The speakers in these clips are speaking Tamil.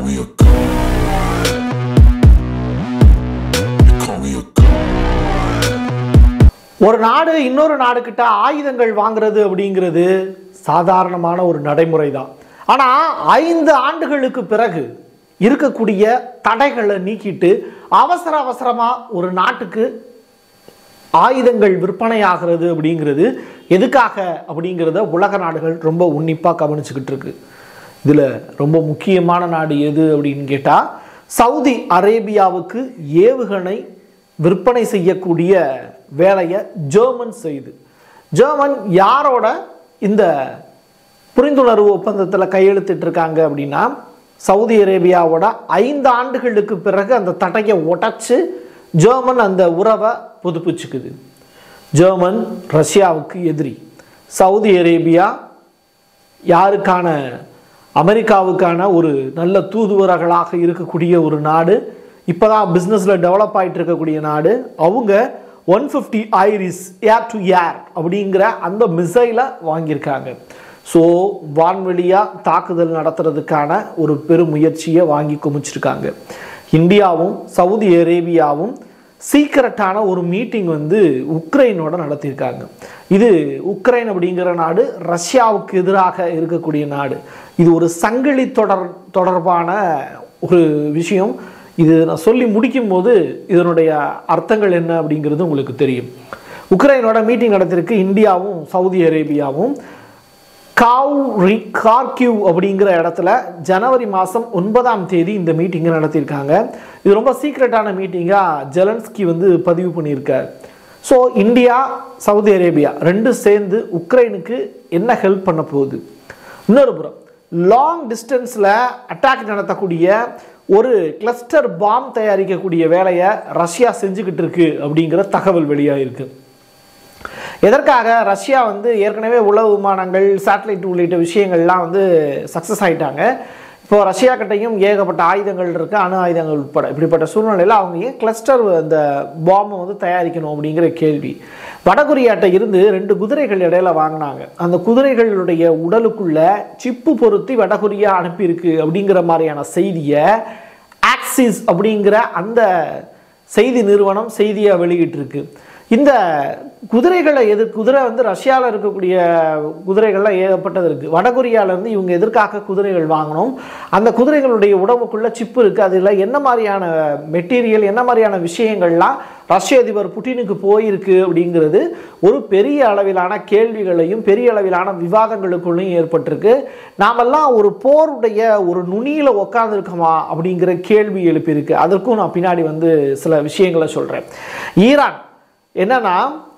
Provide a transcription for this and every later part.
me a god. You call me a god. ஒரு நாடு இன்னொரு நாடு கிட்ட ஆயுதங்கள் வாங்குறது அப்படிங்கிறது சாதாரணமான ஒரு நடைமுறை தான் ஆனால் ஐந்து ஆண்டுகளுக்கு பிறகு இருக்கக்கூடிய தடைகளை நீக்கிட்டு அவசர அவசரமாக ஒரு நாட்டுக்கு ஆயுதங்கள் விற்பனையாகிறது அப்படிங்கிறது எதுக்காக அப்படிங்கிறத உலக நாடுகள் ரொம்ப உன்னிப்பாக கவனிச்சுக்கிட்டு இருக்கு இதில் ரொம்ப முக்கியமான நாடு எது அப்படின்னு கேட்டால் சவுதி அரேபியாவுக்கு ஏவுகணை விற்பனை செய்யக்கூடிய வேலையை ஜெர்மன் செய்து ஜெர்மன் யாரோட இந்த புரிந்துணர்வு ஒப்பந்தத்தில் கையெழுத்திட்டு இருக்காங்க அப்படின்னா சவுதி அரேபியாவோட ஐந்து ஆண்டுகளுக்கு பிறகு அந்த தடையை உடைச்சு ஜெர்மன் அந்த உறவை புதுப்பிச்சுக்குது ஜெர்மன் ரஷ்யாவுக்கு எதிரி சவுதி அரேபியா யாருக்கான அமெரிக்காவுக்கான ஒரு நல்ல தூதுவர்களாக இருக்கக்கூடிய ஒரு நாடு இப்போதான் பிஸ்னஸில் டெவலப் ஆகிட்டு இருக்கக்கூடிய நாடு அவங்க one fifty IRIS air to air அப்படிங்கிற அந்த மிசைலை வாங்கியிருக்காங்க ஸோ வான்வெளியாக தாக்குதல் நடத்துறதுக்கான ஒரு பெரும் முயற்சியை வாங்கி குமிச்சிருக்காங்க இந்தியாவும் சவுதி அரேபியாவும் சீக்கிரட்டான ஒரு மீட்டிங் வந்து உக்ரைனோட நடத்தியிருக்காங்க இது உக்ரைன் அப்படிங்கிற நாடு ரஷ்யாவுக்கு எதிராக இருக்கக்கூடிய நாடு இது ஒரு சங்கிலி தொடர் தொடர்பான ஒரு விஷயம் இது நான் சொல்லி முடிக்கும்போது இதனுடைய அர்த்தங்கள் என்ன அப்படிங்கிறது உங்களுக்கு தெரியும் உக்ரைனோட மீட்டிங் நடத்திருக்கு இந்தியாவும் சவுதி அரேபியாவும் காவ் ரி கார்கியூ அப்படிங்கிற இடத்துல ஜனவரி மாதம் ஒன்பதாம் தேதி இந்த மீட்டிங்கை நடத்தியிருக்காங்க இது ரொம்ப சீக்ரெட்டான மீட்டிங்காக ஜெலன்ஸ்கி வந்து பதிவு பண்ணியிருக்கார் ஸோ இந்தியா சவுதி அரேபியா ரெண்டும் சேர்ந்து உக்ரைனுக்கு என்ன ஹெல்ப் பண்ண போகுது இன்னொரு புறம் லாங் டிஸ்டன்ஸில் அட்டாக் நடத்தக்கூடிய ஒரு கிளஸ்டர் பாம் தயாரிக்கக்கூடிய வேலையை ரஷ்யா செஞ்சுக்கிட்டு இருக்கு அப்படிங்கிற தகவல் வெளியாயிருக்கு எதற்காக ரஷ்யா வந்து ஏற்கனவே உளவு விமானங்கள் சேட்டலைட் உள்ளிட்ட விஷயங்கள்லாம் வந்து சக்ஸஸ் ஆயிட்டாங்க இப்போ ரஷ்யா கிட்டையும் ஏகப்பட்ட ஆயுதங்கள் இருக்கு அணு ஆயுதங்கள் உட்பட இப்படிப்பட்ட சூழ்நிலையில் அவங்க ஏன் கிளஸ்டர் அந்த பாம்பை வந்து தயாரிக்கணும் அப்படிங்கிற கேள்வி வடகொரியாட்ட இருந்து ரெண்டு குதிரைகள் இடையில வாங்கினாங்க அந்த குதிரைகளுடைய உடலுக்குள்ள சிப்பு பொருத்தி வடகொரியா அனுப்பியிருக்கு அப்படிங்கிற மாதிரியான செய்தியை ஆக்சிஸ் அப்படிங்கிற அந்த செய்தி நிறுவனம் செய்தியை வெளியிட்டிருக்கு இந்த குதிரைகளை எது குதிரை வந்து ரஷ்யாவில் இருக்கக்கூடிய குதிரைகள்லாம் ஏகப்பட்டது இருக்குது வடகொரியாவிலேருந்து இவங்க எதற்காக குதிரைகள் வாங்கணும் அந்த குதிரைகளுடைய உடம்புக்குள்ள சிப்பு இருக்குது அதில் என்ன மாதிரியான மெட்டீரியல் என்ன மாதிரியான விஷயங்கள்லாம் ரஷ்ய அதிபர் புட்டினுக்கு போயிருக்கு அப்படிங்கிறது ஒரு பெரிய அளவிலான கேள்விகளையும் பெரிய அளவிலான விவாதங்களுக்குள்ளையும் ஏற்பட்டிருக்கு நாமெல்லாம் ஒரு போருடைய ஒரு நுனியில் உட்காந்துருக்கோமா அப்படிங்கிற கேள்வி எழுப்பியிருக்கு அதற்கும் நான் பின்னாடி வந்து சில விஷயங்களை சொல்கிறேன் ஈரான் என்னன்னா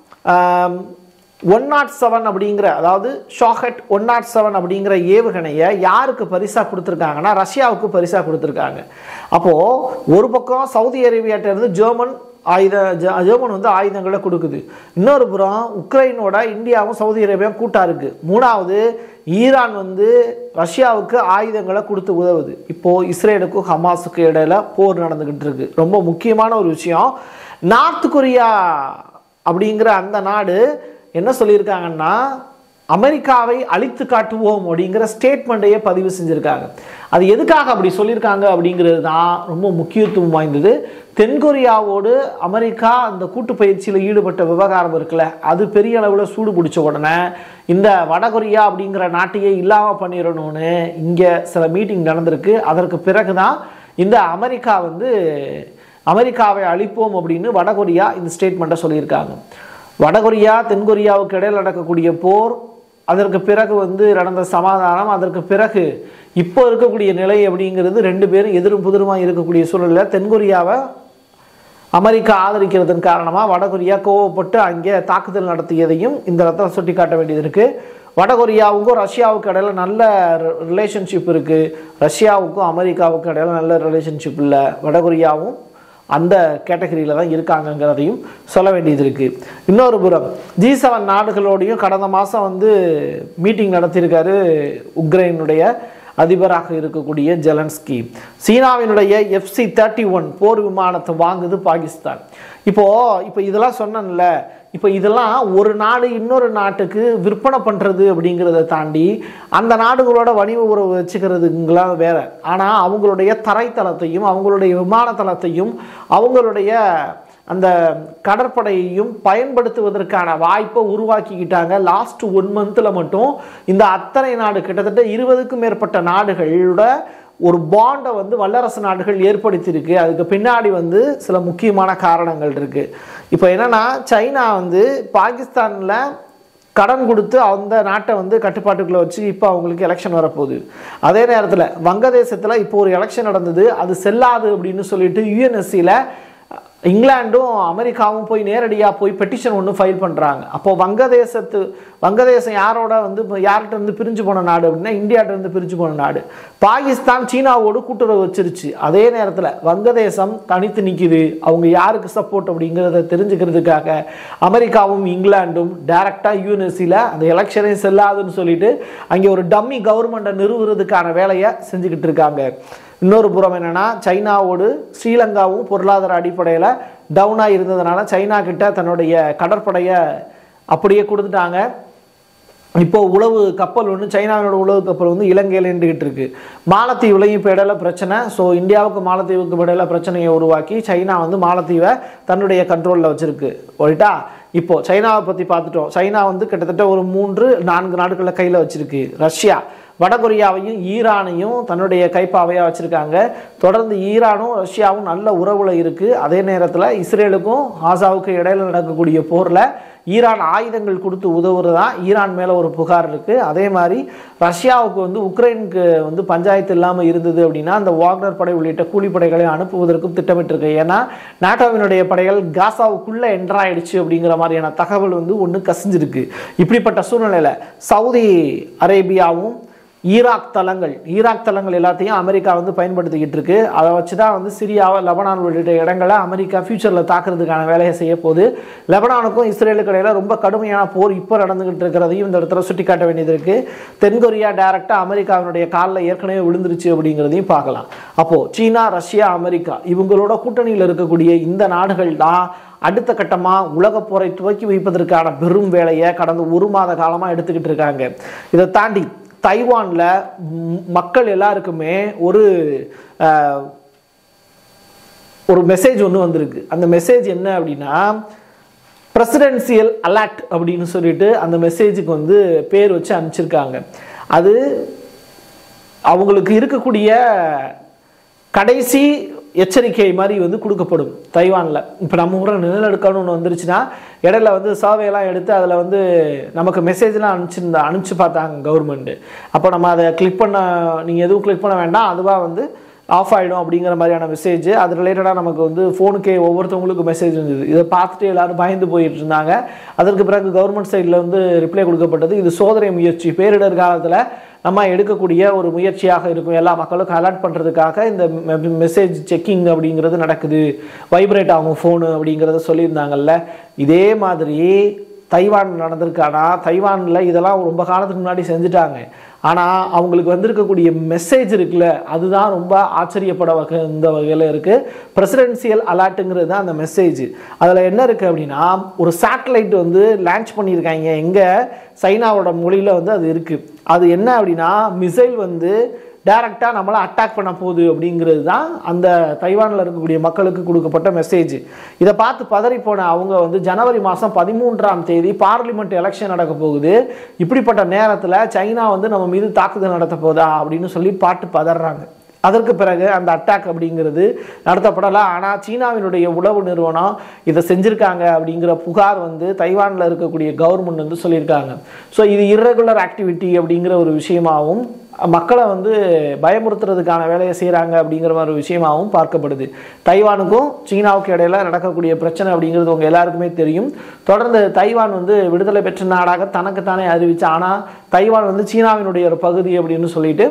ஒன் நாட் செவன் அப்படிங்கிற அதாவது ஷாஹட் ஒன் நாட் செவன் அப்படிங்கிற ஏவுகணையை யாருக்கு பரிசாக கொடுத்துருக்காங்கன்னா ரஷ்யாவுக்கு பரிசாக கொடுத்துருக்காங்க அப்போது ஒரு பக்கம் சவுதி அரேபியாட்ட இருந்து ஜெர்மன் ஆயுத ஜெ- ஜெர்மன் வந்து ஆயுதங்களை கொடுக்குது இன்னொரு புறம் உக்ரைனோட இந்தியாவும் சவுதி அரேபியாவும் கூட்டா இருக்கு மூணாவது ஈரான் வந்து ரஷ்யாவுக்கு ஆயுதங்களை கொடுத்து உதவுது இப்போ இஸ்ரேலுக்கும் ஹமாஸுக்கு இடையில போர் நடந்துகிட்டு இருக்கு ரொம்ப முக்கியமான ஒரு விஷயம் நார்த் கொரியா அப்படிங்கிற அந்த நாடு என்ன சொல்லியிருக்காங்கன்னா அமெரிக்காவை அழித்து காட்டுவோம் அப்படிங்கிற ஸ்டேட்மெண்ட்டையே பதிவு செஞ்சுருக்காங்க அது எதுக்காக அப்படி சொல்லியிருக்காங்க அப்படிங்கிறது தான் ரொம்ப முக்கியத்துவம் வாய்ந்தது தென்கொரியாவோடு அமெரிக்கா அந்த கூட்டு பயிற்சியில் ஈடுபட்ட விவகாரம் இருக்குல்ல அது பெரிய அளவில் சூடு பிடிச்ச உடனே இந்த வடகொரியா அப்படிங்கிற நாட்டையே இல்லாமல் பண்ணிடணும்னு இங்கே சில மீட்டிங் நடந்திருக்கு அதற்கு பிறகு தான் இந்த அமெரிக்கா வந்து அமெரிக்காவை அழிப்போம் அப்படின்னு வடகொரியா இந்த ஸ்டேட்மெண்ட்டை சொல்லியிருக்காங்க வடகொரியா தென்கொரியாவுக்கு இடையில் நடக்கக்கூடிய போர் அதற்கு பிறகு வந்து நடந்த சமாதானம் அதற்கு பிறகு இப்போ இருக்கக்கூடிய நிலை அப்படிங்கிறது ரெண்டு பேரும் எதிரும் புதிருமாக இருக்கக்கூடிய சூழலில் தென்கொரியாவை அமெரிக்கா ஆதரிக்கிறதன் காரணமாக வடகொரியா கோவப்பட்டு அங்கே தாக்குதல் நடத்தியதையும் இந்த இடத்துல சுட்டி காட்ட வேண்டியது இருக்குது வடகொரியாவுக்கும் ரஷ்யாவுக்கு இடையில நல்ல ரிலேஷன்ஷிப் இருக்குது ரஷ்யாவுக்கும் அமெரிக்காவுக்கும் இடையில நல்ல ரிலேஷன்ஷிப் இல்லை வடகொரியாவும் அந்த கேட்டகரியில் தான் இருக்காங்கங்கிறதையும் சொல்ல வேண்டியது இருக்குது இன்னொரு புறம் ஜி செவன் நாடுகளோடையும் கடந்த மாதம் வந்து மீட்டிங் நடத்தியிருக்காரு உக்ரைனுடைய அதிபராக இருக்கக்கூடிய ஜெலன்ஸ்கி சீனாவினுடைய எஃப்சி தேர்ட்டி ஒன் போர் விமானத்தை வாங்குது பாகிஸ்தான் இப்போ இப்போ இதெல்லாம் சொன்னேன்ல இப்போ இதெல்லாம் ஒரு நாடு இன்னொரு நாட்டுக்கு விற்பனை பண்ணுறது அப்படிங்கிறத தாண்டி அந்த நாடுகளோட வணிக உறவு வச்சுக்கிறதுங்களாம் வேற ஆனால் அவங்களுடைய தரைத்தளத்தையும் அவங்களுடைய விமான தளத்தையும் அவங்களுடைய அந்த கடற்படையையும் பயன்படுத்துவதற்கான வாய்ப்பை உருவாக்கிக்கிட்டாங்க லாஸ்ட் ஒன் மந்தில் மட்டும் இந்த அத்தனை நாடு கிட்டத்தட்ட இருபதுக்கும் மேற்பட்ட நாடுகளோட ஒரு பாண்டை வந்து வல்லரசு நாடுகள் ஏற்படுத்தியிருக்கு அதுக்கு பின்னாடி வந்து சில முக்கியமான காரணங்கள் இருக்கு இப்போ என்னன்னா சைனா வந்து பாகிஸ்தானில் கடன் கொடுத்து அந்த நாட்டை வந்து கட்டுப்பாட்டுக்குள்ளே வச்சு இப்போ அவங்களுக்கு எலெக்ஷன் வரப்போகுது அதே நேரத்தில் வங்கதேசத்தில் இப்போ ஒரு எலெக்ஷன் நடந்தது அது செல்லாது அப்படின்னு சொல்லிட்டு யுஎன்எஸ்சியில் இங்கிலாண்டும் அமெரிக்காவும் போய் நேரடியாக போய் பெட்டிஷன் ஒன்று ஃபைல் பண்ணுறாங்க அப்போ வங்கதேசத்து வங்கதேசம் யாரோட வந்து இப்போ யார்கிட்ட இருந்து பிரிஞ்சு போன நாடு அப்படின்னா இந்தியாட்ட இருந்து பிரிஞ்சு போன நாடு பாகிஸ்தான் சீனாவோடு கூட்டுறவு வச்சிருச்சு அதே நேரத்தில் வங்கதேசம் தனித்து நிற்கிது அவங்க யாருக்கு சப்போர்ட் அப்படிங்கிறத தெரிஞ்சுக்கிறதுக்காக அமெரிக்காவும் இங்கிலாண்டும் டைரக்டாக யூனிவர்சிட்டியில் அந்த எலெக்ஷனே செல்லாதுன்னு சொல்லிட்டு அங்கே ஒரு டம்மி கவர்மெண்ட்டை நிறுவுறதுக்கான வேலையை செஞ்சுக்கிட்டு இருக்காங்க இன்னொரு புறம் என்னன்னா சைனாவோடு ஸ்ரீலங்காவும் பொருளாதார அடிப்படையில் டவுனாக இருந்ததுனால சைனா கிட்ட தன்னுடைய கடற்படையை அப்படியே கொடுத்துட்டாங்க இப்போ உளவு கப்பல் ஒன்று சைனாவினோட உளவு கப்பல் வந்து இலங்கையில் நின்றுகிட்டு இருக்கு மாலத்தீவுலையும் இப்போ இடையில பிரச்சனை ஸோ இந்தியாவுக்கு மாலத்தீவுக்கு இடையில பிரச்சனையை உருவாக்கி சைனா வந்து மாலத்தீவை தன்னுடைய கண்ட்ரோலில் வச்சிருக்கு ரைட்டா இப்போ சைனாவை பற்றி பார்த்துட்டோம் சைனா வந்து கிட்டத்தட்ட ஒரு மூன்று நான்கு நாடுகளை கையில் வச்சிருக்கு ரஷ்யா வடகொரியாவையும் ஈரானையும் தன்னுடைய கைப்பாவையாக வச்சுருக்காங்க தொடர்ந்து ஈரானும் ரஷ்யாவும் நல்ல உறவுல இருக்குது அதே நேரத்தில் இஸ்ரேலுக்கும் ஆசாவுக்கு இடையில நடக்கக்கூடிய போரில் ஈரான் ஆயுதங்கள் கொடுத்து உதவுறதா ஈரான் மேலே ஒரு புகார் இருக்குது அதே மாதிரி ரஷ்யாவுக்கு வந்து உக்ரைனுக்கு வந்து பஞ்சாயத்து இல்லாமல் இருந்தது அப்படின்னா அந்த வாக்னர் படை உள்ளிட்ட கூலிப்படைகளை அனுப்புவதற்கும் திட்டமிட்டிருக்கு ஏன்னா நாட்டோவினுடைய படைகள் காசாவுக்குள்ளே என்ட்ராயிடுச்சு அப்படிங்கிற மாதிரியான தகவல் வந்து ஒன்று கசிஞ்சிருக்கு இப்படிப்பட்ட சூழ்நிலையில் சவுதி அரேபியாவும் ஈராக் தளங்கள் ஈராக் தளங்கள் எல்லாத்தையும் அமெரிக்கா வந்து பயன்படுத்திக்கிட்டு இருக்கு அதை வச்சு தான் வந்து சிரியாவை லெபனான் உள்ளிட்ட இடங்களை அமெரிக்கா ஃபியூச்சரில் தாக்குறதுக்கான வேலையை செய்ய போகுது லெபனானுக்கும் இஸ்ரேலுக்கு இடையில ரொம்ப கடுமையான போர் இப்போ நடந்துகிட்டு இருக்கிறதையும் இந்த இடத்துல சுட்டி காட்ட வேண்டியது இருக்கு தென்கொரியா டைரக்டாக அமெரிக்காவினுடைய காலில் ஏற்கனவே விழுந்துருச்சு அப்படிங்கிறதையும் பார்க்கலாம் அப்போ சீனா ரஷ்யா அமெரிக்கா இவங்களோட கூட்டணியில் இருக்கக்கூடிய இந்த நாடுகள் தான் அடுத்த கட்டமாக உலகப் போரை துவக்கி வைப்பதற்கான பெரும் வேலையை கடந்த ஒரு மாத காலமாக எடுத்துக்கிட்டு இருக்காங்க இதை தாண்டி தைவானில் மக்கள் எல்லாருக்குமே ஒரு அஹ், ஒரு மெசேஜ் ஒன்று வந்திருக்கு அந்த மெசேஜ் என்ன அப்படின்னா பிரசிடென்சியல் அலர்ட் அப்படின்னு சொல்லிட்டு அந்த மெசேஜுக்கு வந்து பேர் வச்சு அனுப்பிச்சிருக்காங்க அது அவங்களுக்கு இருக்கக்கூடிய கடைசி எச்சரிக்கை மாதிரி வந்து கொடுக்கப்படும் தைவானில் இப்போ நம்ம ஊரில் நிலநடுக்கம்னு ஒன்று வந்துருச்சுன்னா இடையில வந்து சர்வேலாம் எடுத்து அதில் வந்து நமக்கு மெசேஜ்லாம் அனுப்பிச்சிருந்தா அனுப்பிச்சு பார்த்தாங்க கவர்மெண்ட்டு அப்போ நம்ம அதை கிளிக் பண்ண நீங்கள் எதுவும் கிளிக் பண்ண வேண்டாம் அதுவாக வந்து ஆஃப் ஆகிடும் அப்படிங்கிற மாதிரியான மெசேஜ் அது ரிலேட்டடாக நமக்கு வந்து ஃபோனுக்கே ஒவ்வொருத்தவங்களுக்கும் மெசேஜ் இருந்தது இதை பார்த்துட்டு எல்லாரும் பயந்து போயிட்டு இருந்தாங்க அதற்கு பிறகு கவர்மெண்ட் சைடில் வந்து ரிப்ளை கொடுக்கப்பட்டது இது சோதனை முயற்சி பேரிடர் காலத்தில் நம்ம எடுக்கக்கூடிய ஒரு முயற்சியாக இருக்கும் எல்லா மக்களுக்கும் அலர்ட் பண்ணுறதுக்காக இந்த மெசேஜ் செக்கிங் அப்படிங்கிறது நடக்குது வைப்ரேட் ஆகும் ஃபோனு அப்படிங்கிறத சொல்லியிருந்தாங்கல்ல இதே மாதிரி தைவான் நடந்திருக்கானா தைவானில் இதெல்லாம் ரொம்ப காலத்துக்கு முன்னாடி செஞ்சுட்டாங்க ஆனால் அவங்களுக்கு வந்திருக்கக்கூடிய மெசேஜ் இருக்குல்ல அதுதான் ரொம்ப ஆச்சரியப்பட வகை இந்த வகையில் இருக்குது பிரசிடென்சியல் அலர்ட்டுங்கிறது தான் அந்த மெசேஜ் அதில் என்ன இருக்குது அப்படின்னா ஒரு சேட்டலைட் வந்து லான்ச் பண்ணியிருக்காங்க எங்கே சைனாவோட மொழியில் வந்து அது இருக்குது அது என்ன அப்படின்னா மிசைல் வந்து டைரக்டாக நம்மளை அட்டாக் பண்ண போகுது அப்படிங்கிறது தான் அந்த தைவானில் இருக்கக்கூடிய மக்களுக்கு கொடுக்கப்பட்ட மெசேஜ் இதை பார்த்து பதறி போன அவங்க வந்து ஜனவரி மாதம் பதிமூன்றாம் தேதி பார்லிமெண்ட் எலெக்ஷன் நடக்க போகுது இப்படிப்பட்ட நேரத்தில் சைனா வந்து நம்ம மீது தாக்குதல் நடத்த போதா அப்படின்னு சொல்லி பாட்டு பதறாங்க அதற்கு பிறகு அந்த அட்டாக் அப்படிங்கிறது நடத்தப்படலை ஆனால் சீனாவினுடைய உளவு நிறுவனம் இதை செஞ்சுருக்காங்க அப்படிங்கிற புகார் வந்து தைவானில் இருக்கக்கூடிய கவர்மெண்ட் வந்து சொல்லியிருக்காங்க ஸோ இது இர்ரெகுலர் ஆக்டிவிட்டி அப்படிங்கிற ஒரு விஷயமாகவும் மக்களை வந்து பயமுறுத்துறதுக்கான வேலையை செய்கிறாங்க அப்படிங்கிற மாதிரி ஒரு விஷயமாகவும் பார்க்கப்படுது தைவானுக்கும் சீனாவுக்கு இடையில நடக்கக்கூடிய பிரச்சனை அப்படிங்கிறது உங்கள் எல்லாருக்குமே தெரியும் தொடர்ந்து தைவான் வந்து விடுதலை பெற்ற நாடாக தனக்குத்தானே அறிவிச்சு ஆனால் தைவான் வந்து சீனாவினுடைய ஒரு பகுதி அப்படின்னு சொல்லிட்டு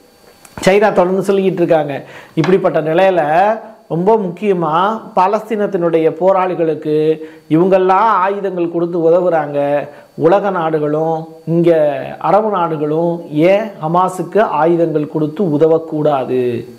சைனா தொடர்ந்து சொல்லிக்கிட்டு இருக்காங்க இப்படிப்பட்ட நிலையில ரொம்ப முக்கியமாக பாலஸ்தீனத்தினுடைய போராளிகளுக்கு இவங்கெல்லாம் ஆயுதங்கள் கொடுத்து உதவுறாங்க உலக நாடுகளும் இங்கே அரபு நாடுகளும் ஏன் ஹமாஸுக்கு ஆயுதங்கள் கொடுத்து உதவக்கூடாது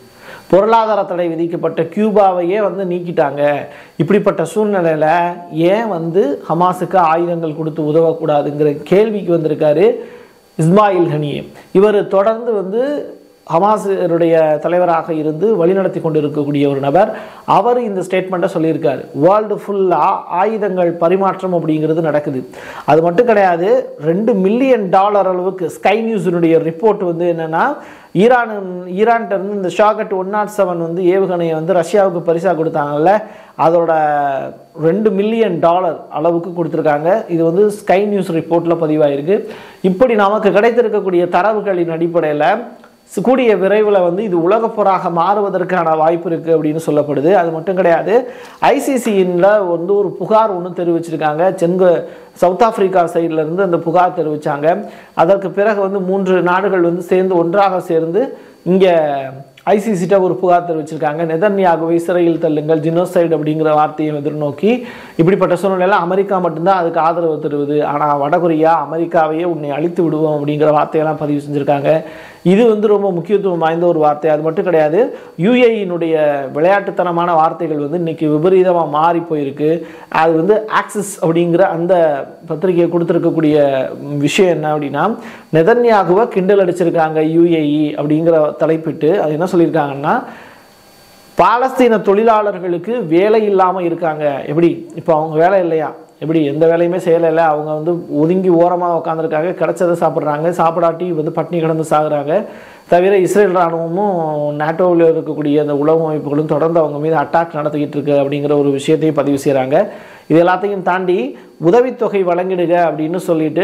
பொருளாதார தடை விதிக்கப்பட்ட கியூபாவையே வந்து நீக்கிட்டாங்க இப்படிப்பட்ட சூழ்நிலையில் ஏன் வந்து ஹமாஸுக்கு ஆயுதங்கள் கொடுத்து உதவக்கூடாதுங்கிற கேள்விக்கு வந்திருக்காரு இஸ்மாயில் ஹனியே இவர் தொடர்ந்து வந்து ஹமாஸருடைய தலைவராக இருந்து வழிநடத்தி கொண்டிருக்கக்கூடிய ஒரு நபர் அவர் இந்த ஸ்டேட்மெண்ட்டை சொல்லியிருக்காரு வேர்ல்டு ஃபுல்லாக ஆயுதங்கள் பரிமாற்றம் அப்படிங்கிறது நடக்குது அது மட்டும் கிடையாது ரெண்டு மில்லியன் டாலர் அளவுக்கு ஸ்கை நியூஸினுடைய ரிப்போர்ட் வந்து என்னென்னா ஈரான் ஈரான்கிட்ட இருந்து இந்த ஷாகட் ஒன் நாட் செவன் வந்து ஏவுகணையை வந்து ரஷ்யாவுக்கு பரிசாக கொடுத்தாங்கல்ல அதோட ரெண்டு மில்லியன் டாலர் அளவுக்கு கொடுத்துருக்காங்க இது வந்து ஸ்கை நியூஸ் ரிப்போர்ட்டில் பதிவாயிருக்கு இப்படி நமக்கு கிடைத்திருக்கக்கூடிய தரவுகளின் அடிப்படையில் ஸ் கூடிய விரைவில் வந்து இது உலகப்போராக மாறுவதற்கான வாய்ப்பு இருக்குது அப்படின்னு சொல்லப்படுது அது மட்டும் கிடையாது ஐசிசியில் வந்து ஒரு புகார் ஒன்று தெரிவிச்சிருக்காங்க சென்கு சவுத் ஆப்பிரிக்கா சைடுல இருந்து அந்த புகார் தெரிவித்தாங்க அதற்கு பிறகு வந்து மூன்று நாடுகள் வந்து சேர்ந்து ஒன்றாக சேர்ந்து இங்கே ஐசிசிட்ட ஒரு புகார் தெரிவிச்சிருக்காங்க நெதன்யாகுவை சிறையில் தள்ளுங்கள் ஜினோசைடு அப்படிங்கிற வார்த்தையை எதிர்நோக்கி இப்படிப்பட்ட சூழ்நிலையில் அமெரிக்கா மட்டும்தான் அதுக்கு ஆதரவு தருவது ஆனால் வடகொரியா அமெரிக்காவையே உன்னை அழித்து விடுவோம் அப்படிங்கிற வார்த்தையெல்லாம் பதிவு செஞ்சுருக்காங்க இது வந்து ரொம்ப முக்கியத்துவம் வாய்ந்த ஒரு வார்த்தை அது மட்டும் கிடையாது யுஏஇனுடைய விளையாட்டுத்தனமான வார்த்தைகள் வந்து இன்னைக்கு விபரீதமாக மாறி போயிருக்கு அது வந்து ஆக்சிஸ் அப்படிங்கிற அந்த பத்திரிகையை கொடுத்துருக்கக்கூடிய விஷயம் என்ன அப்படின்னா நெதன்யாகுவை கிண்டல் அடிச்சிருக்காங்க யுஏஇ அப்படிங்கிற தலைப்பிட்டு அது என்ன சொல்லியிருக்காங்கன்னா பாலஸ்தீன தொழிலாளர்களுக்கு வேலை இல்லாமல் இருக்காங்க எப்படி இப்போ அவங்க வேலை இல்லையா எப்படி எந்த வேலையுமே செய்யலை இல்லை அவங்க வந்து ஒதுங்கி ஓரமாக உட்காந்துருக்காங்க கிடைச்சதை சாப்பிட்றாங்க சாப்பிடாட்டி வந்து பட்னி கிடந்து சாகுறாங்க தவிர இஸ்ரேல் இராணுவமும் நாட்டோவில் இருக்கக்கூடிய அந்த உளவு அமைப்புகளும் தொடர்ந்து அவங்க மீது அட்டாக் நடத்திக்கிட்டு இருக்கு அப்படிங்கிற ஒரு விஷயத்தையும் பதிவு செய்கிறாங்க இது எல்லாத்தையும் தாண்டி உதவித்தொகை வழங்கிடுக அப்படின்னு சொல்லிட்டு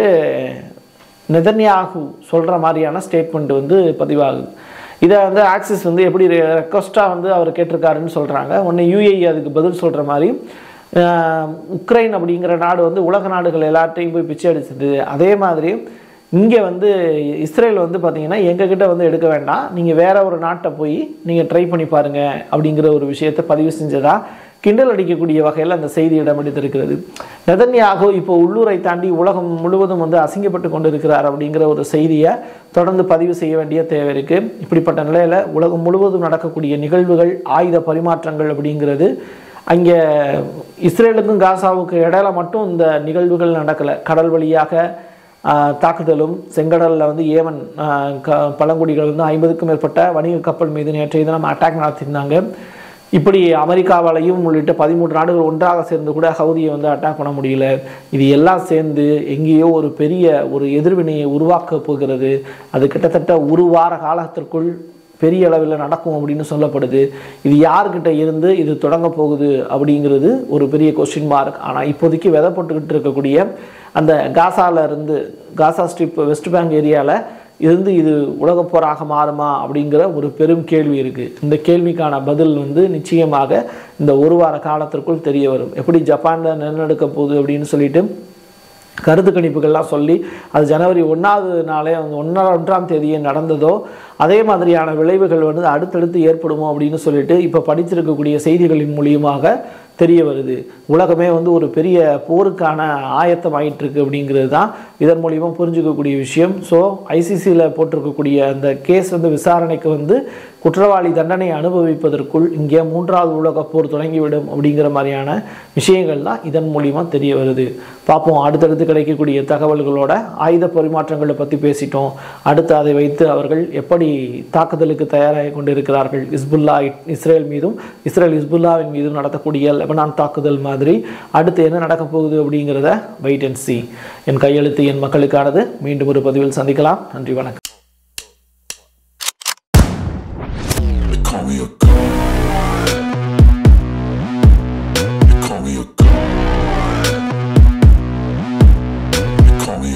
நெதன்யாகு சொல்கிற மாதிரியான ஸ்டேட்மெண்ட் வந்து பதிவாகுது இதை வந்து ஆக்சிஸ் வந்து எப்படி ரெக்வஸ்ட்டாக வந்து அவர் கேட்டிருக்காருன்னு சொல்கிறாங்க ஒன்று யூஏஇ அதுக்கு பதில் சொல்கிற மாதிரி ஆஹ், உக்ரைன் அப்படிங்கிற நாடு வந்து உலக நாடுகள் எல்லாத்தையும் போய் பிச்சை அடிச்சது அதே மாதிரி இங்கே வந்து இஸ்ரேல் வந்து பார்த்தீங்கன்னா எங்ககிட்ட வந்து எடுக்க வேண்டாம் நீங்கள் வேற ஒரு நாட்டை போய் நீங்கள் ட்ரை பண்ணி பாருங்க அப்படிங்கிற ஒரு விஷயத்தை பதிவு செஞ்சதா கிண்டல் அடிக்கக்கூடிய வகையில் அந்த செய்தி இடம்பிடித்திருக்கிறது நெதன்யாகு இப்போ உள்ளூரை தாண்டி உலகம் முழுவதும் வந்து அசிங்கப்பட்டு கொண்டு இருக்கிறார் அப்படிங்கிற ஒரு செய்தியை தொடர்ந்து பதிவு செய்ய வேண்டிய தேவை இருக்கு இப்படிப்பட்ட நிலையில் உலகம் முழுவதும் நடக்கக்கூடிய நிகழ்வுகள் ஆயுத பரிமாற்றங்கள் அப்படிங்கிறது அங்கே இஸ்ரேலுக்கும் காசாவுக்கு இடையில மட்டும் இந்த நிகழ்வுகள் நடக்கலை கடல் வழியாக ஆஹ், தாக்குதலும் செங்கடலில் வந்து ஏமன் ஆஹ், க பழங்குடிகள் வந்து ஐம்பதுக்கும் மேற்பட்ட வணிக கப்பல் மீது நேற்றைய தினம் அட்டாக் நடத்தியிருந்தாங்க இப்படி அமெரிக்காவாலையும் உள்ளிட்ட பதிமூன்று நாடுகள் ஒன்றாக சேர்ந்து கூட ஹவுதியை வந்து அட்டாக் பண்ண முடியல இது எல்லாம் சேர்ந்து எங்கேயோ ஒரு பெரிய ஒரு எதிர்வினையை உருவாக்க போகிறது அது கிட்டத்தட்ட ஒரு வார காலத்திற்குள் பெரிய அளவில் நடக்கும் அப்படின்னு சொல்லப்படுது இது யார்கிட்ட இருந்து இது தொடங்க போகுது அப்படிங்கிறது ஒரு பெரிய கொஸ்டின் மார்க் ஆனால் இப்போதைக்கு விதை போட்டுக்கிட்டு இருக்கக்கூடிய அந்த காசால இருந்து காசா ஸ்ட்ரிப் வெஸ்ட் பேங்க் ஏரியாவில் இருந்து இது உலகப் போராக மாறுமா அப்படிங்கிற ஒரு பெரும் கேள்வி இருக்குது இந்த கேள்விக்கான பதில் வந்து நிச்சயமாக இந்த ஒரு வார காலத்திற்குள் தெரிய வரும் எப்படி ஜப்பானில் நிலநடுக்க போகுது அப்படின்னு சொல்லிட்டு கருத்து கணிப்புகள்லாம் சொல்லி அது ஜனவரி ஒன்றாவது நாளே அந்த ஒன்றா ஒன்றாம் தேதியே நடந்ததோ அதே மாதிரியான விளைவுகள் வந்து அடுத்தடுத்து ஏற்படுமோ அப்படின்னு சொல்லிட்டு இப்போ படித்திருக்கக்கூடிய செய்திகளின் மூலியமாக தெரிய வருது உலகமே வந்து ஒரு பெரிய போருக்கான ஆயத்தம் ஆயிட்டு இருக்கு அப்படிங்கிறது தான் இதன் மூலியமா புரிஞ்சுக்கக்கூடிய விஷயம் ஸோ ஐசிசியில் போட்டிருக்கக்கூடிய அந்த கேஸ் வந்து விசாரணைக்கு வந்து குற்றவாளி தண்டனை அனுபவிப்பதற்குள் இங்கே மூன்றாவது உலகப் போர் தொடங்கிவிடும் அப்படிங்கிற மாதிரியான விஷயங்கள் தான் இதன் மூலியமா தெரிய வருது பார்ப்போம் அடுத்தடுத்து கிடைக்கக்கூடிய தகவல்களோட ஆயுத பரிமாற்றங்களை பற்றி பேசிட்டோம் அடுத்து அதை வைத்து அவர்கள் எப்படி தாக்குதலுக்கு தயாராகி கொண்டிருக்கிறார்கள் இஸ்புல்லா இஸ்ரேல் மீதும் இஸ்ரேல் இஸ்புல்லாவின் மீதும் நடத்தக்கூடிய லெபனான் தாக்குதல் மாதிரி அடுத்து என்ன நடக்க போகுது அப்படிங்கிறத வெயிட் அண்ட் சி என் கையெழுத்து என் மக்களுக்கானது மீண்டும் ஒரு பதிவில் சந்திக்கலாம் நன்றி வணக்கம் They call me a